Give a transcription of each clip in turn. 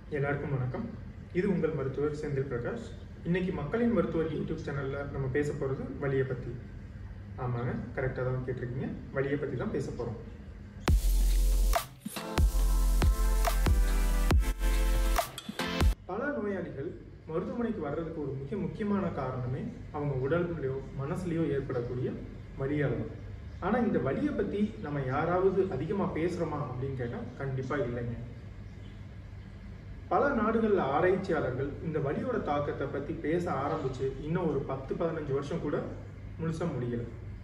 எல்லாருக்கும் வணக்கம் இது உங்கள் மருத்துவர் செந்தில் பிரகாஷ் இன்னைக்கு மக்களின் மருத்துவர் யூடியூப் சேனல்ல நம்ம பேச போறது வலியை பத்தி ஆமாங்க கரெக்டாக தான் கேட்டிருக்கீங்க வலியை பத்தி தான் பேச போறோம் பல நோயாளிகள் மருத்துவமனைக்கு வர்றதுக்கு ஒரு மிக முக்கியமான காரணமே அவங்க உடல்லையோ மனசுலையோ ஏற்படக்கூடிய வலியால் தான் ஆனால் இந்த வலியை பற்றி நம்ம யாராவது அதிகமாக பேசுகிறோமா அப்படின்னு கேட்டால் கண்டிப்பாக இல்லைங்க பல நாடுகளில் ஆராய்ச்சியாளர்கள் இந்த வலியோட தாக்கத்தை பற்றி பேச ஆரம்பிச்சு இன்னும் ஒரு பத்து பதினஞ்சு வருஷம் கூட முழுசா முடியல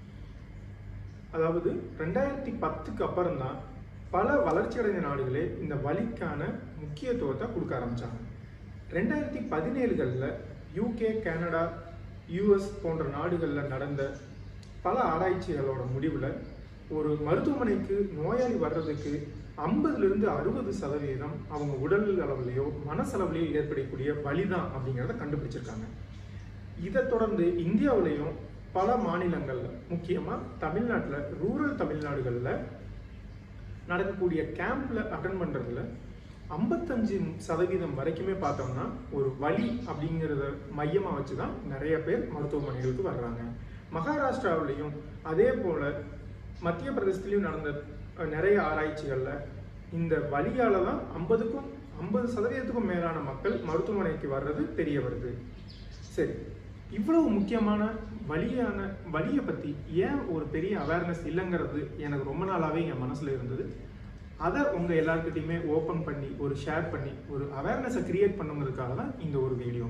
அதாவது ரெண்டாயிரத்தி பத்துக்கு அப்புறம் தான் பல வளர்ச்சியடைந்த நாடுகளே இந்த வலிக்கான முக்கியத்துவத்தை கொடுக்க ஆரம்பிச்சாங்க ரெண்டாயிரத்தி பதினேழுகளில் யூகே கனடா யூஎஸ் போன்ற நாடுகளில் நடந்த பல ஆராய்ச்சிகளோட முடிவில் ஒரு மருத்துவமனைக்கு நோயாளி வர்றதுக்கு ஐம்பதுலேருந்து அறுபது சதவீதம் அவங்க உடல் அளவுலையோ மனசளவுலையோ ஏற்படக்கூடிய வலி தான் அப்படிங்கிறத கண்டுபிடிச்சிருக்காங்க இதை தொடர்ந்து இந்தியாவிலையும் பல மாநிலங்கள்ல முக்கியமாக தமிழ்நாட்டில் ரூரல் தமிழ்நாடுகளில் நடக்கக்கூடிய கேம்ப்ல அட்டன் பண்றதுல ஐம்பத்தஞ்சு சதவீதம் வரைக்குமே பார்த்தோம்னா ஒரு வலி அப்படிங்கிறத மையமா வச்சு தான் நிறைய பேர் மருத்துவமனைகளுக்கு வர்றாங்க மகாராஷ்டிராவிலையும் அதே போல மத்திய பிரதேசத்திலையும் நடந்த அஹ், நிறைய ஆராய்ச்சிகள்ல இந்த வலியால தான் ஐம்பதுக்கும் ஐம்பது சதவீதத்துக்கும் மேலான மக்கள் மருத்துவமனைக்கு வர்றது தெரிய வருது சரி இவ்வளவு முக்கியமான வலியான வலியை பத்தி ஏன் ஒரு பெரிய அவேர்னஸ் இல்லைங்கிறது எனக்கு ரொம்ப நாளாவே என் மனசுல இருந்தது அதை உங்க எல்லாருக்கிட்டையுமே ஓப்பன் பண்ணி ஒரு ஷேர் பண்ணி ஒரு அவேர்னஸை கிரியேட் பண்ணுங்கிறதுக்காக தான் இந்த ஒரு வீடியோ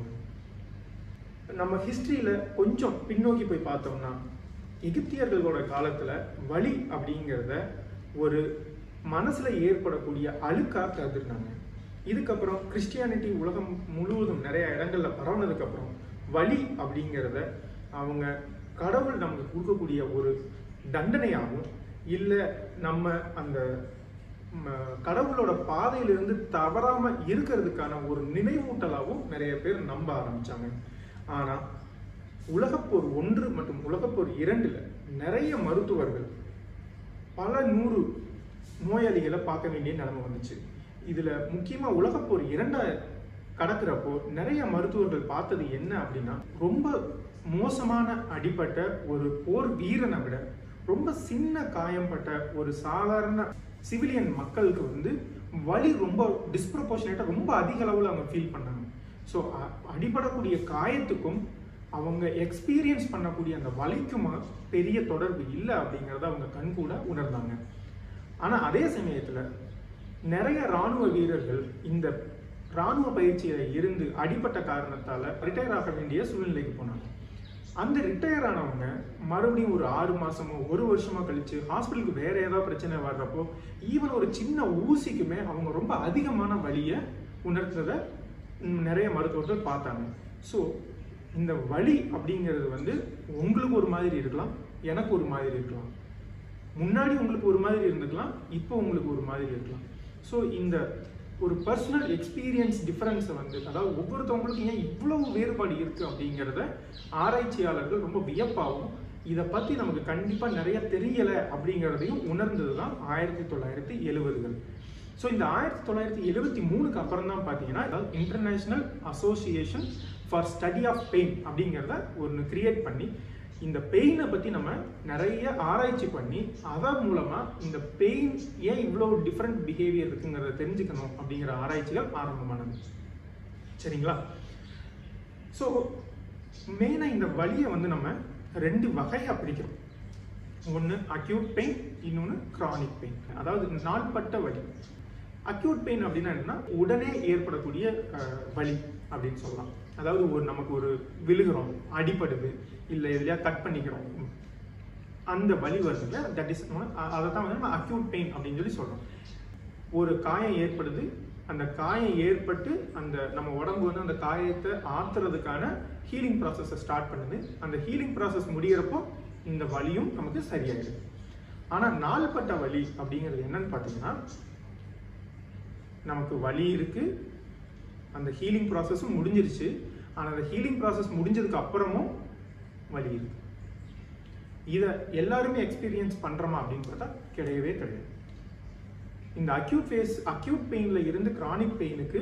நம்ம ஹிஸ்டரியில கொஞ்சம் பின்னோக்கி போய் பார்த்தோம்னா எகிப்தியர்களோட காலத்துல வலி அப்படிங்கிறத ஒரு மனசுல ஏற்படக்கூடிய அழுக்கா கருதுனாங்க இதுக்கப்புறம் கிறிஸ்டியானிட்டி உலகம் முழுவதும் நிறைய இடங்கள்ல பரவுனதுக்கு அப்புறம் வலி அப்படிங்கிறத அவங்க கடவுள் நமக்கு கொடுக்கக்கூடிய ஒரு தண்டனையாகவும் இல்லை நம்ம அந்த ம, கடவுளோட பாதையிலிருந்து தவறாம இருக்கிறதுக்கான ஒரு நினைவூட்டலாகவும் நிறைய பேர் நம்ப ஆரம்பிச்சாங்க ஆனா உலகப்போர் ஒன்று மற்றும் உலகப்போர் இரண்டுல நிறைய மருத்துவர்கள் பல நூறு நோயாளிகளை பார்க்க வேண்டிய நிலைமை வந்துச்சு இதுல முக்கியமா உலகப்போர் இரண்டா கடக்கிறப்போ நிறைய மருத்துவர்கள் பார்த்தது என்ன அப்படின்னா ரொம்ப மோசமான அடிப்பட்ட ஒரு போர் வீரனை விட ரொம்ப சின்ன காயம்பட்ட ஒரு சாதாரண சிவிலியன் மக்களுக்கு வந்து வலி ரொம்ப டிஸ்ப்ரப்போர்ஷனேட்டாக ரொம்ப அதிக அளவில் அவங்க ஃபீல் பண்ணாங்க ஸோ அடிபடக்கூடிய காயத்துக்கும் அவங்க எக்ஸ்பீரியன்ஸ் பண்ணக்கூடிய அந்த வலிக்குமா பெரிய தொடர்பு இல்லை அப்படிங்கிறத அவங்க கண்கூட உணர்ந்தாங்க ஆனா அதே சமயத்துல நிறைய ராணுவ வீரர்கள் இந்த ராணுவ பயிற்சியில இருந்து அடிபட்ட காரணத்தால ரிட்டையர் ஆக வேண்டிய சூழ்நிலைக்கு போனாங்க அந்த ரிட்டையர் ஆனவங்க மறுபடியும் ஒரு ஆறு மாசமோ ஒரு வருஷமோ கழிச்சு ஹாஸ்பிட்டலுக்கு வேற ஏதாவது பிரச்சனை வர்றப்போ ஈவன் ஒரு சின்ன ஊசிக்குமே அவங்க ரொம்ப அதிகமான வலியை உணர்த்ததை ம், நிறைய மருத்துவர்கள் பார்த்தாங்க ஸோ இந்த வலி அப்படிங்கிறது வந்து உங்களுக்கு ஒரு மாதிரி இருக்கலாம் எனக்கு ஒரு மாதிரி இருக்கலாம் முன்னாடி உங்களுக்கு ஒரு மாதிரி இருந்துக்கலாம் இப்போ உங்களுக்கு ஒரு மாதிரி இருக்கலாம் ஸோ இந்த ஒரு பர்சனல் எக்ஸ்பீரியன்ஸ் டிஃபரன்ஸை வந்து அதாவது ஒவ்வொருத்தவங்களுக்கும் ஏன் இவ்வளவு வேறுபாடு இருக்கு அப்படிங்கிறத ஆராய்ச்சியாளர்கள் ரொம்ப வியப்பாகவும் இதை பத்தி நமக்கு கண்டிப்பா நிறைய தெரியல அப்படிங்கிறதையும் உணர்ந்தது தான் ஆயிரத்தி தொள்ளாயிரத்தி எழுபதுகள் ஸோ இந்த ஆயிரத்தி தொள்ளாயிரத்தி எழுபத்தி மூணுக்கு அப்புறம் தான் பார்த்தீங்கன்னா அதாவது international association for study of pain அப்படிங்கிறத ஒன்று கிரியேட் பண்ணி இந்த பெயினை பற்றி நம்ம நிறைய ஆராய்ச்சி பண்ணி அதன் மூலமாக இந்த பெயின் ஏன் இவ்வளோ டிஃப்ரெண்ட் பிஹேவியர் இருக்குங்கிறத தெரிஞ்சுக்கணும் அப்படிங்கிற ஆராய்ச்சிகள் ஆரம்பமானது சரிங்களா ஸோ மெயினாக இந்த வலியை வந்து நம்ம ரெண்டு வகையாக பிரிக்கிறோம் ஒன்று அக்யூட் பெயின் இன்னொன்று chronic பெயின் அதாவது நாள்பட்ட வலி அக்யூட் பெயின் அப்படின்னா என்னன்னா உடனே ஏற்படக்கூடிய அஹ், வலி அப்படின்னு சொல்லலாம் அதாவது ஒரு நமக்கு ஒரு விழுகிறோம் அடிபடுது இல்லை எதுலையா கட் பண்ணிக்கிறோம் அந்த வலி வருதுல்ல தட் இஸ் அதை தான் வந்து நம்ம அக்யூட் பெயின் அப்படின்னு சொல்லி சொல்றோம் ஒரு காயம் ஏற்படுது அந்த காயம் ஏற்பட்டு அந்த நம்ம உடம்பு வந்து அந்த காயத்தை ஆத்துறதுக்கான ஹீலிங் ப்ராசஸை ஸ்டார்ட் பண்ணுது அந்த ஹீலிங் ப்ராசஸ் முடியிறப்போ இந்த வலியும் நமக்கு சரியாயிடுது ஆனா நாள்பட்ட வலி அப்படிங்கிறது என்னன்னு பார்த்தீங்கன்னா நமக்கு வலி இருக்கு அந்த ஹீலிங் ப்ராசஸும் முடிஞ்சிருச்சு ஆனா அந்த ஹீலிங் ப்ராசஸ் முடிஞ்சதுக்கு அப்புறமும் வலி இருக்கு இதை எல்லாருமே எக்ஸ்பீரியன்ஸ் பண்றோமா அப்படின்னு பார்த்தா கிடையவே கிடையாது இந்த அக்யூட் ஃபேஸ் அக்யூட் பெயின்ல இருந்து கிரானிக் பெயினுக்கு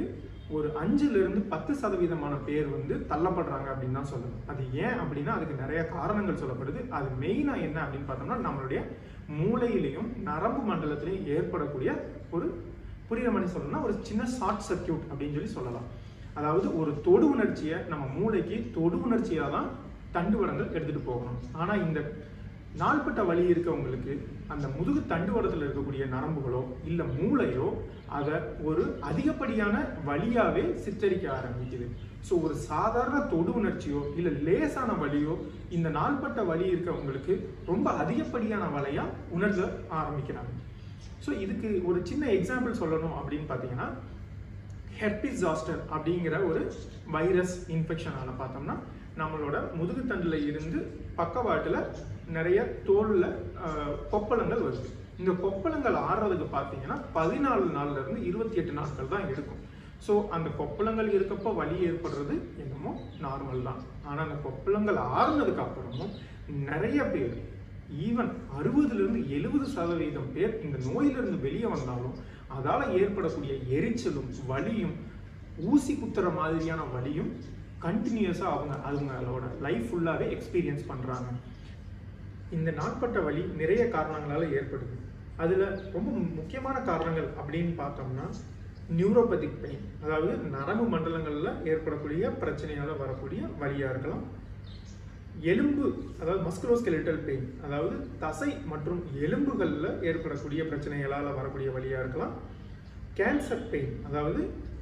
ஒரு அஞ்சுல இருந்து பத்து சதவீதமான பேர் வந்து தள்ளப்படுறாங்க அப்படின்னு தான் சொல்லணும் அது ஏன் அப்படின்னா அதுக்கு நிறைய காரணங்கள் சொல்லப்படுது அது மெயினா என்ன அப்படின்னு பார்த்தோம்னா நம்மளுடைய மூளையிலையும் நரம்பு மண்டலத்திலையும் ஏற்படக்கூடிய ஒரு புரியுற மாதிரி சொல்லணும்னா ஒரு சின்ன ஷார்ட் சர்க்கியூட் அப்படின்னு சொல்லி சொல்லலாம் அதாவது ஒரு தொடு உணர்ச்சியை நம்ம மூளைக்கு தொடு உணர்ச்சியாக தான் தண்டுவடங்கள் எடுத்துட்டு போகணும் ஆனா இந்த நாள்பட்ட வலி இருக்கவங்களுக்கு அந்த முதுகு தண்டுவடத்தில் இருக்கக்கூடிய நரம்புகளோ இல்ல மூளையோ அதை ஒரு அதிகப்படியான வலியாவே சித்தரிக்க ஆரம்பிக்குது ஸோ ஒரு சாதாரண தொடு உணர்ச்சியோ இல்ல லேசான வலியோ இந்த நாள்பட்ட வலி இருக்கவங்களுக்கு ரொம்ப அதிகப்படியான வலையா உணர்த்த ஆரம்பிக்கிறாங்க ஸோ இதுக்கு ஒரு சின்ன எக்ஸாம்பிள் சொல்லணும் அப்படின்னு பார்த்தீங்கன்னா ஹெர்பிஸ் ஜாஸ்டர் அப்படிங்கிற ஒரு வைரஸ் இன்ஃபெக்ஷனால பார்த்தோம்னா நம்மளோட முதுகுத்தண்டில் இருந்து பக்கவாட்டில் நிறைய தோலில் கொப்பளங்கள் வருது இந்த கொப்பளங்கள் ஆறுறதுக்கு பார்த்தீங்கன்னா பதினாலு நாள்ல இருந்து இருபத்தி எட்டு நாட்கள் தான் எடுக்கும் ஸோ அந்த கொப்பளங்கள் இருக்கப்போ வலி ஏற்படுறது என்னமோ நார்மல் தான் ஆனால் அந்த கொப்பளங்கள் ஆறுனதுக்கு அப்புறமும் நிறைய பேர் ஈவன் அறுபதுலேருந்து எழுபது சதவீதம் பேர் இந்த நோயிலிருந்து வெளியே வந்தாலும் அதால ஏற்படக்கூடிய எரிச்சலும் வலியும் ஊசி குத்துற மாதிரியான வலியும் கண்டினியூஸாக அவங்க அவங்களோட லைஃப் ஃபுல்லாகவே எக்ஸ்பீரியன்ஸ் பண்ணுறாங்க இந்த நாட்பட்ட வலி நிறைய காரணங்களால ஏற்படுது அதில் ரொம்ப முக்கியமான காரணங்கள் அப்படின்னு பார்த்தோம்னா நியூரோபதிக் பெயின் அதாவது நரம்பு மண்டலங்களில் ஏற்படக்கூடிய பிரச்சனையால வரக்கூடிய வலியாக இருக்கலாம் எலும்பு அதாவது மஸ்குலோஸ்கெலிட்டல் பெயின் அதாவது தசை மற்றும் எலும்புகளில் ஏற்படக்கூடிய பிரச்சனைகளால் வரக்கூடிய வழியாக இருக்கலாம் கேன்சர் பெயின் அதாவது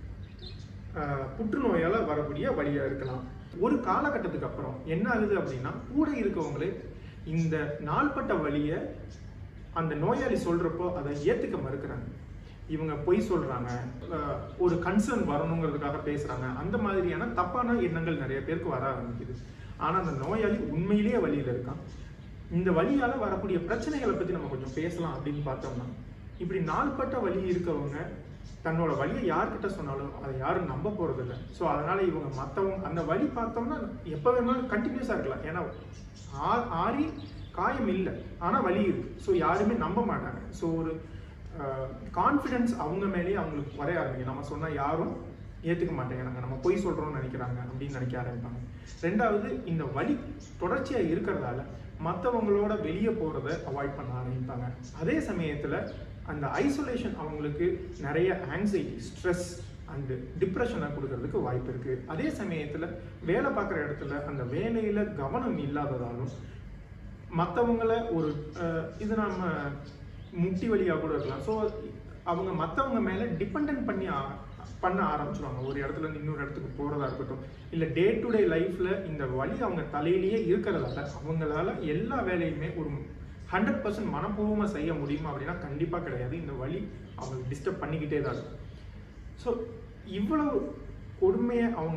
ஆஹ், புற்றுநோயால் வரக்கூடிய வழியாக இருக்கலாம் ஒரு காலகட்டத்துக்கு அப்புறம் என்ன ஆகுது அப்படின்னா கூட இருக்கவங்களே இந்த நாள்பட்ட வழியை அந்த நோயாளி சொல்றப்போ அதை ஏத்துக்க மறுக்கிறாங்க இவங்க பொய் சொல்றாங்க அஹ் ஒரு கன்சர்ன் வரணுங்கிறதுக்காக பேசுறாங்க அந்த மாதிரியான தப்பான எண்ணங்கள் நிறைய பேருக்கு வர ஆரம்பிக்குது ஆனா அந்த நோயாளி உண்மையிலேயே வழியில இருக்கான் இந்த வழியால வரக்கூடிய பிரச்சனைகளை பத்தி நம்ம கொஞ்சம் பேசலாம் அப்படின்னு பார்த்தோம்னா இப்படி நாள்பட்ட வழி இருக்கவங்க தன்னோட வழியை யார்கிட்ட சொன்னாலும் அதை யாரும் நம்ப போறது இல்லை ஸோ அதனால இவங்க மற்றவங்க அந்த வழி பார்த்தோம்னா எப்போ வேணாலும் கண்டினியூஸாக இருக்கலாம் ஏன்னா ஆ- ஆறி காயம் இல்லை ஆனால் வலி இருக்கு ஸோ யாருமே நம்ப மாட்டாங்க ஸோ ஒரு கான்ஃபிடென்ஸ் அவங்க மேலேயே அவங்களுக்கு குறைய ஆரம்பிக்கும் நம்ம சொன்னால் யாரும் ஏற்றுக்க மாட்டேங்கிறாங்க நம்ம பொய் சொல்கிறோம்னு நினைக்கிறாங்க அப்படின்னு நினைக்க ஆரம்பிப்பாங்க ரெண்டாவது இந்த வலி தொடர்ச்சியாக இருக்கிறதால மற்றவங்களோட வெளியே போகிறத அவாய்ட் பண்ண ஆரம்பிப்பாங்க அதே சமயத்தில் அந்த ஐசோலேஷன் அவங்களுக்கு நிறைய ஆங்ஸைட்டி ஸ்ட்ரெஸ் அண்டு டிப்ரெஷனை கொடுக்கறதுக்கு வாய்ப்பு இருக்கு அதே சமயத்தில் வேலை பார்க்குற இடத்துல அந்த வேலையில் கவனம் இல்லாததாலும் மற்றவங்கள ஒரு அஹ், இது நம்ம முட்டி வழியாக கூட இருக்கலாம் ஸோ அவங்க மற்றவங்க மேலே டிபெண்ட் பண்ணி ஆ- பண்ண ஆரம்பிச்சிருவாங்க ஒரு இடத்துல இருந்து இன்னொரு இடத்துக்கு போகிறதா இருக்கட்டும் இல்லை டே டு டே லைஃப்பில் இந்த வழி அவங்க தலையிலேயே இருக்கிறதால அவங்களால எல்லா வேலையுமே ஒரு ஹண்ட்ரட் பர்சன்ட் மனப்பூர்வமாக செய்ய முடியுமா அப்படின்னா கண்டிப்பாக கிடையாது இந்த வழி அவங்களுக்கு டிஸ்டர்ப் பண்ணிக்கிட்டே தான் இருக்கும் ஸோ இவ்வளவு கொடுமையை அவங்க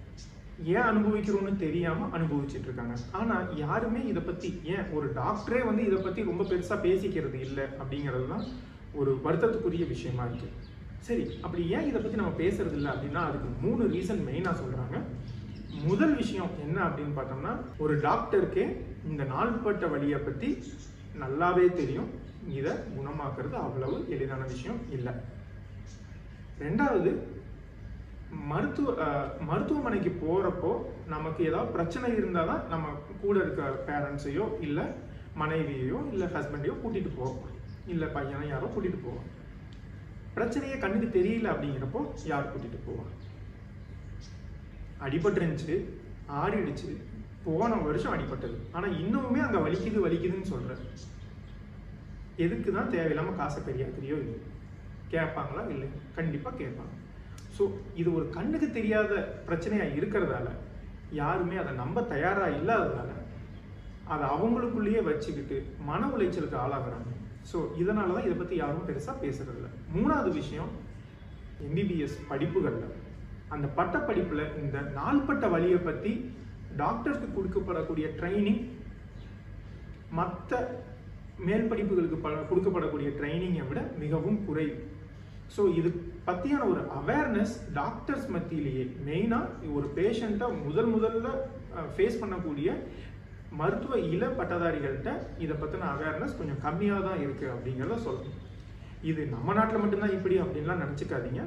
ஏன் அனுபவிக்கிறோம்னு தெரியாம அனுபவிச்சுட்டு இருக்காங்க ஆனா யாருமே இதை பத்தி ஏன் ஒரு டாக்டரே வந்து இதை பத்தி ரொம்ப பெருசா பேசிக்கிறது இல்லை அப்படிங்கிறது தான் ஒரு வருத்தத்துக்குரிய விஷயமா இருக்கு சரி அப்படி ஏன் இதை பத்தி நம்ம பேசுறது இல்லை அப்படின்னா அதுக்கு மூணு ரீசன் மெயினா சொல்றாங்க முதல் விஷயம் என்ன அப்படின்னு பார்த்தோம்னா ஒரு டாக்டருக்கே இந்த நாள்பட்ட வழியை பத்தி நல்லாவே தெரியும் இதை குணமாக்குறது அவ்வளவு எளிதான விஷயம் இல்லை ரெண்டாவது மருத்துவ அஹ், மருத்துவமனைக்கு போறப்போ நமக்கு ஏதாவது பிரச்சனை இருந்தால் தான் நம்ம கூட இருக்க பேரண்ட்ஸையோ இல்லை மனைவியையோ இல்லை ஹஸ்பண்டையோ கூட்டிட்டு போவோம் இல்லை பையனை யாரோ கூட்டிட்டு போவோம் பிரச்சனையே கண்ணுக்கு தெரியல அப்படிங்கிறப்போ யார் கூட்டிட்டு போவா அடிபட்டுருந்துச்சு ஆறிடுச்சு போன வருஷம் அடிபட்டது ஆனா இன்னுமே அங்க வலிக்குது வலிக்குதுன்னு சொல்ற எதுக்கு தான் தேவையில்லாம காசை பெரியாக்கிறியோ இல்லை கேட்பாங்களா இல்லை கண்டிப்பா கேட்பாங்க ஸோ இது ஒரு கண்ணுக்கு தெரியாத பிரச்சனையா இருக்கிறதால யாருமே அதை நம்ப தயாரா இல்லாததால அதை அவங்களுக்குள்ளேயே வச்சுக்கிட்டு மன உளைச்சலுக்கு ஆளாகிறாங்க ஸோ இதனால தான் இதை பற்றி யாரும் பெருசாக பேசுறதில்ல மூணாவது விஷயம் எம்பிபிஎஸ் படிப்புகளில் அந்த பட்டப்படிப்பில் இந்த நாள்பட்ட வழியை பற்றி டாக்டருக்கு கொடுக்கப்படக்கூடிய ட்ரைனிங் மற்ற மேல் படிப்புகளுக்கு ப கொடுக்கப்படக்கூடிய ட்ரைனிங்கை விட மிகவும் குறைவு ஸோ இது பற்றியான ஒரு அவேர்னஸ் டாக்டர்ஸ் மத்தியிலேயே மெயினாக ஒரு பேஷண்ட்டை முதல் முதல்ல ஃபேஸ் பண்ணக்கூடிய மருத்துவ இள பட்டதாரிகள்கிட்ட இதை பற்றின அவேர்னஸ் கொஞ்சம் கம்மியாக தான் இருக்குது அப்படிங்கிறத சொல்லணும் இது நம்ம நாட்டில் மட்டும்தான் இப்படி அப்படின்லாம் நினச்சிக்காதீங்க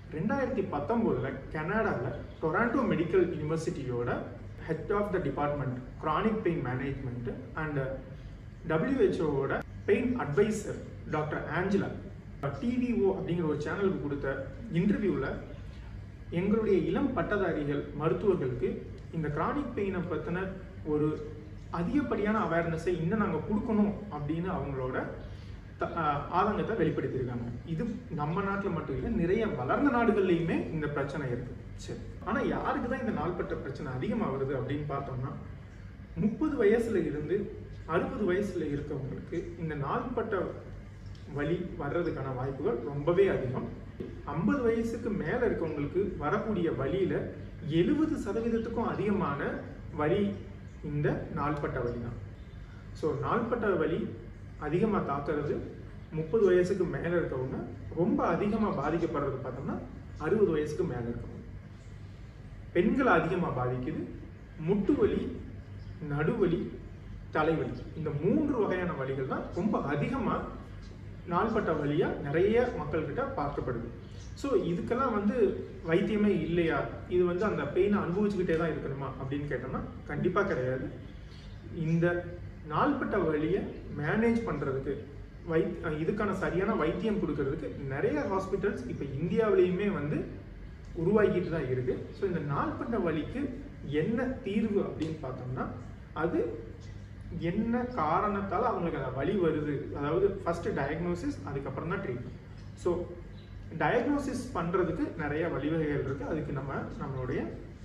ரெண்டாயிரத்தி பத்தொம்போதில் கனடாவில் டொராண்டோ மெடிக்கல் யூனிவர்சிட்டியோட head of the department chronic pain management and டபிள்யூஹெச்ஓவோட pain advisor doctor Angela TVO அப்படிங்கிற ஒரு சேனலுக்கு கொடுத்த இன்டர்வியூவில் எங்களுடைய இளம் பட்டதாரிகள் மருத்துவர்களுக்கு இந்த chronic பெயினை பற்றின ஒரு அதிகப்படியான அவேர்னஸை இன்னும் நாங்கள் கொடுக்கணும் அப்படின்னு அவங்களோட த- ஆஹ் ஆதங்கத்தை வெளிப்படுத்தியிருக்காங்க இது நம்ம நாட்டில் மட்டும் இல்லை நிறைய வளர்ந்த நாடுகள்லையுமே இந்த பிரச்சனை இருக்கு சரி ஆனால் யாருக்கு தான் இந்த நாள்பட்ட பிரச்சனை அதிகமாக வருது அப்படின்னு பார்த்தோம்னா முப்பது வயசுல இருந்து அறுபது வயசுல இருக்கவங்களுக்கு இந்த நாள்பட்ட வலி வர்றதுக்கான வாய்ப்புகள் ரொம்பவே அதிகம் ஐம்பது வயசுக்கு மேல இருக்கவங்களுக்கு வரக்கூடிய வலியில எழுபது சதவீதத்துக்கும் அதிகமான வலி இந்த நாள்பட்ட வலி தான் ஸோ நாள்பட்ட வலி அதிகமாக தாக்குறது முப்பது வயசுக்கு மேலே இருக்கவங்க ரொம்ப அதிகமாக பாதிக்கப்படுறது பார்த்தோம்னா அறுபது வயசுக்கு மேலே இருக்கவங்க பெண்களை அதிகமாக பாதிக்குது முட்டு வலி நடுவலி தலைவலி இந்த மூன்று வகையான வலிகள் தான் ரொம்ப அதிகமாக நாள்பட்ட வழியாக நிறைய மக்கள்கிட்ட பார்க்கப்படுது ஸோ இதுக்கெல்லாம் வந்து வைத்தியமே இல்லையா இது வந்து அந்த பெயினை அனுபவிச்சுக்கிட்டே தான் இருக்கணுமா அப்படின்னு கேட்டோம்னா கண்டிப்பாக கிடையாது இந்த நாள்பட்ட வழியை மேனேஜ் பண்ணுறதுக்கு வை இதுக்கான சரியான வைத்தியம் கொடுக்கறதுக்கு நிறைய ஹாஸ்பிட்டல்ஸ் இப்போ இந்தியாவிலையுமே வந்து உருவாக்கிட்டு தான் இருக்கு ஸோ இந்த நாள்பட்ட வலிக்கு என்ன தீர்வு அப்படின்னு பார்த்தோம்னா அது என்ன காரணத்தால் அவங்களுக்கு அந்த வலி வருது அதாவது ஃபர்ஸ்ட் டயக்னோசிஸ் அதுக்கப்புறம் தான் ட்ரீட்மெண்ட் ஸோ டயக்னோசிஸ் பண்ணுறதுக்கு நிறைய வழிவகைகள் இருக்குது அதுக்கு நம்ம நம்மளுடைய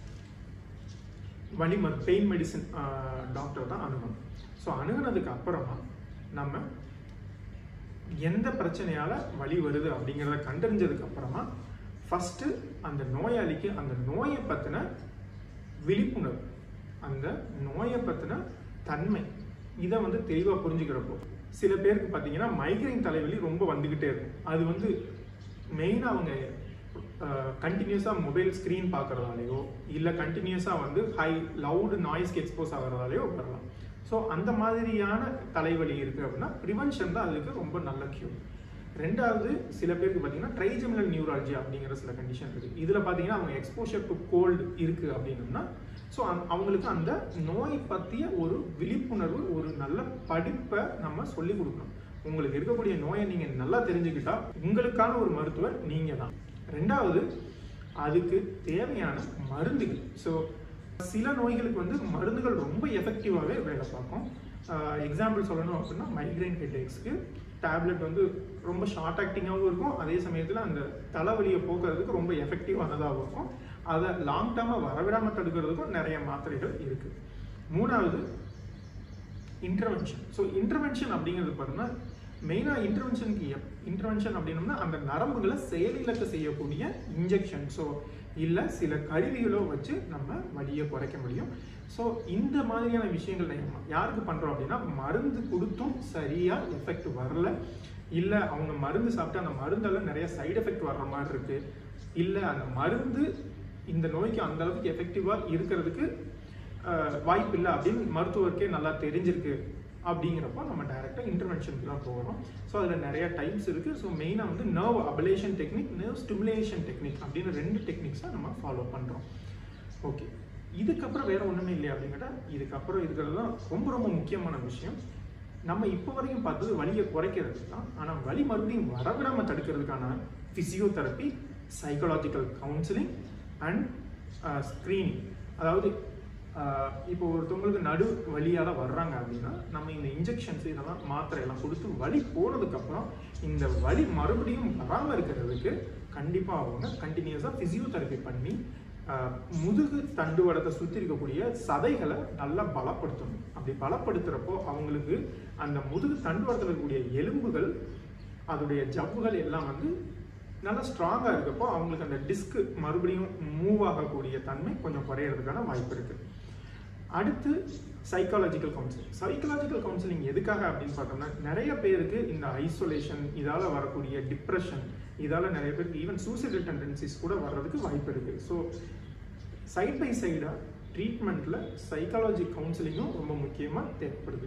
வலி மரு பெயின் மெடிசன் டாக்டர் தான் அணுகணும் ஸோ அணுகுனதுக்கு அப்புறமா நம்ம எந்த பிரச்சனையால வலி வருது அப்படிங்கிறத கண்டறிஞ்சதுக்கு அப்புறமா ஃபர்ஸ்ட் அந்த நோயாளிக்கு அந்த நோயை பத்தின விழிப்புணர்வு அந்த நோயை பத்தின தன்மை இதை வந்து தெளிவாக புரிஞ்சுக்கிறப்போ சில பேருக்கு பார்த்தீங்கன்னா மைக்ரைன் தலைவலி ரொம்ப வந்துக்கிட்டே இருக்கும் அது வந்து மெயினாக அவங்க கண்டினியூஸாக மொபைல் ஸ்க்ரீன் பார்க்கறதாலேயோ இல்லை கண்டினியூஸாக வந்து ஹை லவுடு நாய்ஸ்க்கு எக்ஸ்போஸ் ஆகிறதாலேயோ வரலாம் ஸோ அந்த மாதிரியான தலைவலி இருக்குது அப்படின்னா ப்ரிவென்ஷன் தான் அதுக்கு ரொம்ப நல்ல கியூர் ரெண்டாவது சில பேருக்கு பார்த்தீங்கன்னா ட்ரைஜெமினல் நியூராலஜி அப்படிங்கிற சில கண்டிஷன் இருக்குது இதில் பார்த்தீங்கன்னா அவங்க எக்ஸ்போஷர் டு கோல்டு இருக்குது அப்படின்னம்னா ஸோ அவங்களுக்கு அந்த நோய் பற்றிய ஒரு விழிப்புணர்வு ஒரு நல்ல படிப்பை நம்ம சொல்லி கொடுக்கணும் உங்களுக்கு இருக்கக்கூடிய நோயை நீங்கள் நல்லா தெரிஞ்சுக்கிட்டா உங்களுக்கான ஒரு மருத்துவர் நீங்கள் தான் ரெண்டாவது அதுக்கு தேவையான மருந்துகள் ஸோ சில நோய்களுக்கு வந்து மருந்துகள் ரொம்ப எஃபெக்டிவாகவே வேலை பார்க்கும் எக்ஸாம்பிள் சொல்லணும் அப்படின்னா மைக்ரைன் ஹெட்ஏக்ஸ்க்கு டேப்லெட் வந்து ரொம்ப ஷார்ட் ஆக்டிங்காகவும் இருக்கும் அதே சமயத்தில் அந்த தலைவலியை போக்குறதுக்கு ரொம்ப எஃபெக்டிவானதாகவும் இருக்கும் அதை லாங் டேர்மாக வரவிடாமல் தடுக்கிறதுக்கும் நிறைய மாத்திரைகள் இருக்குது மூணாவது இன்டர்வென்ஷன் ஸோ இன்டர்வென்ஷன் அப்படிங்கிறது பார்த்தோம்னா மெயினாக இன்டர்வென்ஷனுக்கு எப் இன்டர்வென்ஷன் அப்படின்னம்னா அந்த நரம்புகளை செயலிழக்க செய்யக்கூடிய இன்ஜெக்ஷன் ஸோ இல்லை சில கருவிகளோ வச்சு நம்ம வலியை குறைக்க முடியும் ஸோ இந்த மாதிரியான விஷயங்கள் நம்ம யாருக்கு பண்ணுறோம் அப்படின்னா மருந்து கொடுத்தும் சரியாக எஃபெக்ட் வரல இல்லை அவங்க மருந்து சாப்பிட்டு அந்த மருந்தால நிறைய சைடு எஃபெக்ட் வர்ற மாதிரி இருக்கு இல்லை அந்த மருந்து இந்த நோய்க்கு அந்த அளவுக்கு எஃபெக்டிவாக இருக்கிறதுக்கு வாய்ப்பு இல்லை அப்படின்னு மருத்துவருக்கே நல்லா தெரிஞ்சிருக்கு அப்படிங்கிறப்போ நம்ம டைரெக்டாக இன்டர்வென்ஷனுக்கு தான் போகிறோம் ஸோ அதில் நிறைய டைப்ஸ் இருக்குது ஸோ மெயினாக வந்து nerve ablation technique nerve stimulation technique அப்படின்னு ரெண்டு டெக்னிக்ஸாக நம்ம ஃபாலோ பண்ணுறோம் ஓகே இதுக்கப்புறம் வேற ஒன்றுமே இல்லையா அப்படின்னு கேட்டால் இதுக்கப்புறம் இருக்கிறது தான் ரொம்ப ரொம்ப முக்கியமான விஷயம் நம்ம இப்போ வரைக்கும் பார்த்தது வலியை குறைக்கிறது தான் ஆனால் வலி மறுபடியும் வரவிடாமல் தடுக்கிறதுக்கான physiotherapy psychological counselling and screening அதாவது ஆஹ் இப்போ ஒருத்தவங்களுக்கு நடு வலியால வர்றாங்க அப்படின்னா நம்ம இந்த இன்ஜெக்ஷன்ஸ் இதெல்லாம் மாத்திரை எல்லாம் கொடுத்து வலி போனதுக்கப்புறம் இந்த வலி மறுபடியும் வராமல் இருக்கிறதுக்கு கண்டிப்பாக அவங்க கண்டினியூஸாக ஃபிசியோதெரப்பி பண்ணி ஆஹ் முதுகு தண்டுவடத்தை சுற்றி இருக்கக்கூடிய சதைகளை நல்லா பலப்படுத்தணும் அப்படி பலப்படுத்துகிறப்போ அவங்களுக்கு அந்த முதுகு தண்டுவடத்தில் இருக்கக்கூடிய எலும்புகள் அதோடைய ஜவ்வுகள் எல்லாம் வந்து நல்லா ஸ்ட்ராங்காக இருக்கப்போ அவங்களுக்கு அந்த டிஸ்க் மறுபடியும் மூவ் ஆகக்கூடிய தன்மை கொஞ்சம் குறையிறதுக்கான வாய்ப்பு இருக்கு அடுத்து சைக்காலஜிக்கல் கவுன்சிலிங் சைக்காலஜிக்கல் கவுன்சிலிங் எதுக்காக அப்படின்னு பார்த்தோம்னா நிறைய பேருக்கு இந்த ஐசோலேஷன் இதால வரக்கூடிய டிப்ரெஷன் இதால நிறைய பேருக்கு ஈவன் சூசைடல் டெண்டன்சிஸ் கூட வர்றதுக்கு வாய்ப்பு இருக்கு ஸோ சைட் பை சைடாக ட்ரீட்மெண்ட்டில் சைக்காலஜி கவுன்சிலிங்கும் ரொம்ப முக்கியமாக தேவைப்படுது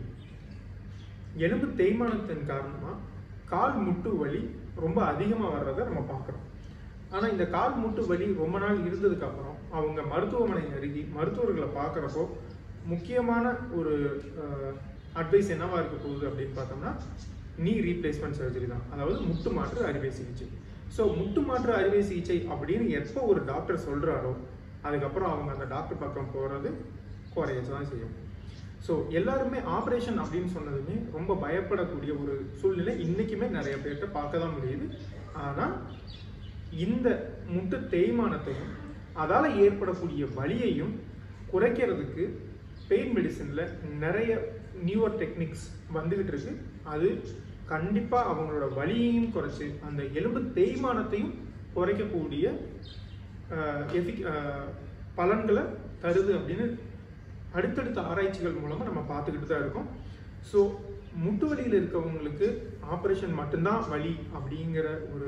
எலும்பு தேய்மானத்தின் காரணமாக கால் முட்டு வலி ரொம்ப அதிகமாக வர்றதை நம்ம பார்க்குறோம் ஆனால் இந்த கால் மூட்டு வலி ரொம்ப நாள் இருந்ததுக்கு அப்புறம் அவங்க மருத்துவமனை அருகி மருத்துவர்களை பார்க்குறப்போ முக்கியமான ஒரு அட்வைஸ் என்னவா இருக்க போகுது அப்படின்னு பார்த்தோம்னா நீ ரீப்ளேஸ்மெண்ட் சர்ஜரி தான் அதாவது முட்டு மாற்று அறுவை சிகிச்சை ஸோ முட்டு மாற்று அறுவை சிகிச்சை அப்படின்னு எப்போ ஒரு டாக்டர் சொல்கிறாரோ அதுக்கப்புறம் அவங்க அந்த டாக்டர் பக்கம் போகிறது குறைய தான் செய்யும் ஸோ எல்லாருமே ஆப்ரேஷன் அப்படின்னு சொன்னதுமே ரொம்ப பயப்படக்கூடிய ஒரு சூழ்நிலை இன்றைக்குமே நிறைய பேர்கிட்ட பார்க்க தான் முடியுது ஆனால் இந்த முட்டு தேய்மானத்தையும் அதால் ஏற்படக்கூடிய வலியையும் குறைக்கிறதுக்கு பெயின் மெடிசனில் நிறைய நியூவர் டெக்னிக்ஸ் வந்துக்கிட்டு இருக்கு அது கண்டிப்பாக அவங்களோட வலியையும் குறைச்சி அந்த எலும்பு தேய்மானத்தையும் குறைக்கக்கூடிய ஆஹ், effic- ஆஹ், பலன்களை தருது அப்படின்னு அடுத்தடுத்த ஆராய்ச்சிகள் மூலமாக நம்ம பார்த்துக்கிட்டு தான் இருக்கோம் ஸோ முட்டு வலியில் இருக்கவங்களுக்கு ஆப்ரேஷன் மட்டும்தான் வலி அப்படிங்கிற ஒரு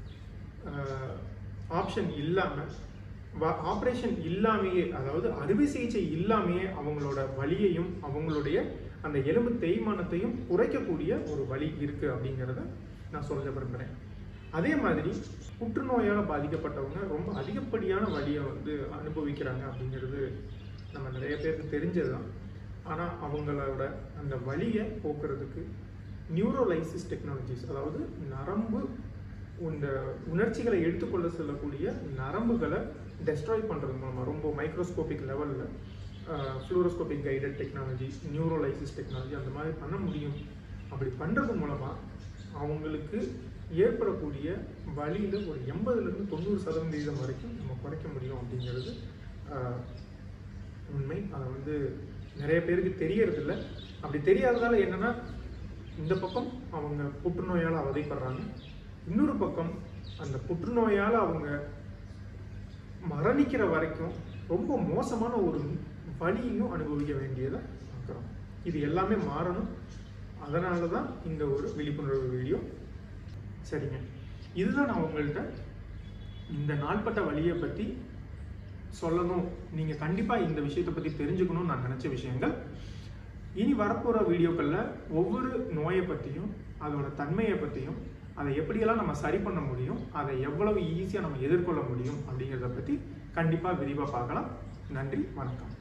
ஆப்ஷன் இல்லாமல் ஆப்ரேஷன் இல்லாமையே அதாவது அறுவை சிகிச்சை இல்லாமையே அவங்களோட வலியையும் அவங்களுடைய அந்த எலும்பு தேய்மானத்தையும் குறைக்கக்கூடிய ஒரு வழி இருக்கு அப்படிங்கிறத நான் சொல்ல விரும்புகிறேன் அதே மாதிரி புற்றுநோயால் பாதிக்கப்பட்டவங்க ரொம்ப அதிகப்படியான வலியை வந்து அனுபவிக்கிறாங்க அப்படிங்கிறது நம்ம நிறைய பேருக்கு தெரிஞ்சது தான் ஆனால் அவங்களோட அந்த வலியை போக்குறதுக்கு நியூரோலைசிஸ் டெக்னாலஜிஸ் அதாவது நரம்பு இந்த உணர்ச்சிகளை எடுத்துக்கொள்ள செல்லக்கூடிய நரம்புகளை டெஸ்ட்ராய் பண்ணுறது மூலமாக ரொம்ப மைக்ரோஸ்கோபிக் லெவலில் fluoroscopic guided technology neurolysis technology அந்த மாதிரி பண்ண முடியும் அப்படி பண்ணுறது மூலமாக அவங்களுக்கு ஏற்படக்கூடிய வலியில் ஒரு எண்பதுலேருந்து தொண்ணூறு சதவீதம் வரைக்கும் நம்ம குறைக்க முடியும் அப்படிங்கிறது ஆஹ், உண்மை அதை வந்து நிறைய பேருக்கு தெரியறதில்ல அப்படி தெரியாததால என்னன்னா இந்த பக்கம் அவங்க புற்றுநோயால் அவதைப்படுறாங்க இன்னொரு பக்கம் அந்த புற்றுநோயால் அவங்க மரணிக்கிற வரைக்கும் ரொம்ப மோசமான ஒரு வலியையும் அனுபவிக்க வேண்டியதை பார்க்குறோம் இது எல்லாமே மாறணும் அதனால தான் இந்த ஒரு விழிப்புணர்வு வீடியோ சரிங்க இதுதான் நான் உங்கள்கிட்ட இந்த நாள்பட்ட வழியை பற்றி சொல்லணும் நீங்கள் கண்டிப்பாக இந்த விஷயத்தை பற்றி தெரிஞ்சுக்கணும்னு நான் நினச்ச விஷயங்கள் இனி வரப்போகிற வீடியோக்களில் ஒவ்வொரு நோயை பற்றியும் அதோட தன்மையை பற்றியும் அதை எப்படியெல்லாம் நம்ம சரி பண்ண முடியும் அதை எவ்வளவு ஈஸியாக நம்ம எதிர்கொள்ள முடியும் அப்படிங்கிறத பற்றி கண்டிப்பாக விரிவாக பார்க்கலாம் நன்றி வணக்கம்